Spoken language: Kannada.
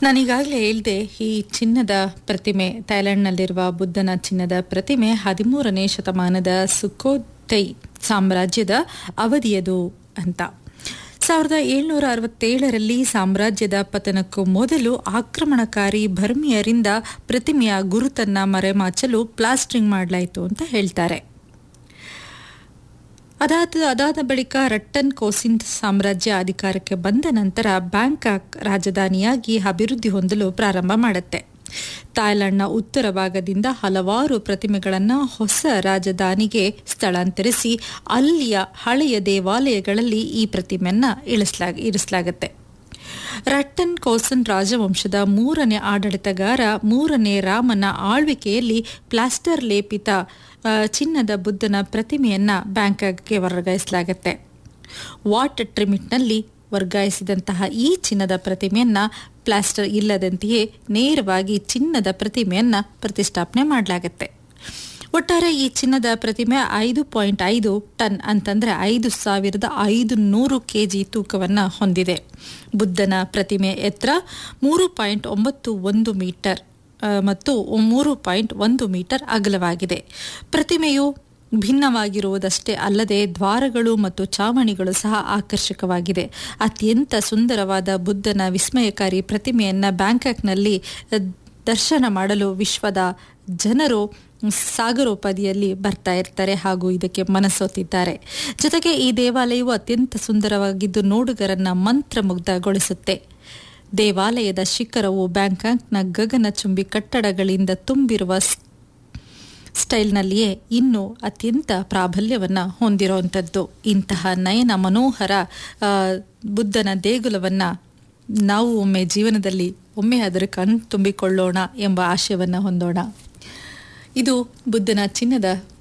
ನಾನೀಗಾಗಲೇ ಹೇಳಿದೆ ಈ ಚಿನ್ನದ ಪ್ರತಿಮೆ ಥೈಲ್ಯಾಂಡ್ನಲ್ಲಿರುವ ಬುದ್ಧನ ಚಿನ್ನದ ಪ್ರತಿಮೆ ಹದಿಮೂರನೇ ಶತಮಾನದ ಸುಕೋತೈ ಸಾಮ್ರಾಜ್ಯದ ಅವಧಿಯದು ಅಂತ ಸಾವಿರದ ಏಳ್ನೂರ ಅರವತ್ತೇಳರಲ್ಲಿ ಸಾಮ್ರಾಜ್ಯದ ಪತನಕ್ಕೂ ಮೊದಲು ಆಕ್ರಮಣಕಾರಿ ಬರ್ಮಿಯರಿಂದ ಪ್ರತಿಮೆಯ ಗುರುತನ್ನ ಮರೆಮಾಚಲು ಪ್ಲಾಸ್ಟರಿಂಗ್ ಮಾಡಲಾಯಿತು ಅಂತ ಹೇಳ್ತಾರೆ ಅದಾದ ಅದಾದ ಬಳಿಕ ರಟ್ಟನ್ ಕೋಸಿನ್ ಸಾಮ್ರಾಜ್ಯ ಅಧಿಕಾರಕ್ಕೆ ಬಂದ ನಂತರ ಬ್ಯಾಂಕಾಕ್ ರಾಜಧಾನಿಯಾಗಿ ಅಭಿವೃದ್ಧಿ ಹೊಂದಲು ಪ್ರಾರಂಭ ಮಾಡುತ್ತೆ ಥಾಯ್ಲೆಂಡ್ನ ಉತ್ತರ ಭಾಗದಿಂದ ಹಲವಾರು ಪ್ರತಿಮೆಗಳನ್ನು ಹೊಸ ರಾಜಧಾನಿಗೆ ಸ್ಥಳಾಂತರಿಸಿ ಅಲ್ಲಿಯ ಹಳೆಯ ದೇವಾಲಯಗಳಲ್ಲಿ ಈ ಪ್ರತಿಮೆಯನ್ನ ಇಳಿಸಲಾಗ ಇರಿಸಲಾಗುತ್ತೆ ರಟ್ಟನ್ ಕೋಸನ್ ರಾಜವಂಶದ ಮೂರನೇ ಆಡಳಿತಗಾರ ಮೂರನೇ ರಾಮನ ಆಳ್ವಿಕೆಯಲ್ಲಿ ಪ್ಲಾಸ್ಟರ್ ಲೇಪಿತ ಆ, ಚಿನ್ನದ ಬುದ್ಧನ ಪ್ರತಿಮೆಯನ್ನ ಬ್ಯಾಂಕಾಕ್ಗೆ ವರ್ಗಾಯಿಸಲಾಗುತ್ತೆ ವಾಟ್ ಟ್ರಿಮಿಟ್ನಲ್ಲಿ ವರ್ಗಾಯಿಸಿದಂತಹ ಈ ಚಿನ್ನದ ಪ್ರತಿಮೆಯನ್ನ ಪ್ಲಾಸ್ಟರ್ ಇಲ್ಲದಂತೆಯೇ ನೇರವಾಗಿ ಚಿನ್ನದ ಪ್ರತಿಮೆಯನ್ನ ಪ್ರತಿಷ್ಠಾಪನೆ ಮಾಡಲಾಗುತ್ತೆ ಒಟ್ಟಾರೆ ಈ ಚಿನ್ನದ ಪ್ರತಿಮೆ ಐದು ಪಾಯಿಂಟ್ ಐದು ಟನ್ ಅಂತಂದ್ರೆ ಐದು ಸಾವಿರದ ಐದು ನೂರು ಕೆಜಿ ತೂಕವನ್ನು ಹೊಂದಿದೆ ಬುದ್ಧನ ಪ್ರತಿಮೆ ಎತ್ತರ ಮೂರು ಪಾಯಿಂಟ್ ಒಂಬತ್ತು ಒಂದು ಮೀಟರ್ ಆ, ಮತ್ತು ಮೂರು ಪಾಯಿಂಟ್ ಒಂದು ಮೀಟರ್ ಅಗಲವಾಗಿದೆ ಪ್ರತಿಮೆಯು ಭಿನ್ನವಾಗಿರುವುದಷ್ಟೇ ಅಲ್ಲದೆ ದ್ವಾರಗಳು ಮತ್ತು ಚಾವಣಿಗಳು ಸಹ ಆಕರ್ಷಕವಾಗಿದೆ ಅತ್ಯಂತ ಸುಂದರವಾದ ಬುದ್ಧನ ವಿಸ್ಮಯಕಾರಿ ಪ್ರತಿಮೆಯನ್ನ ಬ್ಯಾಂಕಾಕ್ನಲ್ಲಿ ಅ, ದರ್ಶನ ಮಾಡಲು ವಿಶ್ವದ ಜನರು ಸಾಗರೋಪಾದಿಯಲ್ಲಿ ಬರ್ತಾ ಇರ್ತಾರೆ ಹಾಗೂ ಇದಕ್ಕೆ ಮನಸೋತಿದ್ದಾರೆ ಜೊತೆಗೆ ಈ ದೇವಾಲಯವು ಅತ್ಯಂತ ಸುಂದರವಾಗಿದ್ದು ನೋಡುಗರನ್ನ ಮಂತ್ರಮುಗ್ಧಗೊಳಿಸುತ್ತೆ ದೇವಾಲಯದ ಶಿಖರವು ಬ್ಯಾಂಕಾಕ್ನ ಗಗನಚುಂಬಿ ಕಟ್ಟಡಗಳಿಂದ ತುಂಬಿರುವ ಸ್- ಸ್ಟೈಲ್ನಲ್ಲಿಯೇ ಇನ್ನೂ ಅತ್ಯಂತ ಪ್ರಾಬಲ್ಯವನ್ನು ಹೊಂದಿರುವಂಥದ್ದು ಇಂತಹ ನಯನ ಮನೋಹರ ಆ, ಬುದ್ಧನ ದೇಗುಲವನ್ನು ನಾವು ಒಮ್ಮೆ ಜೀವನದಲ್ಲಿ ಒಮ್ಮೆ ಅದರ ಕಣ್ ತುಂಬಿಕೊಳ್ಳೋಣ ಎಂಬ ಆಶಯವನ್ನು ಹೊಂದೋಣ ಇದು ಬುದ್ಧನ ಚಿನ್ನದ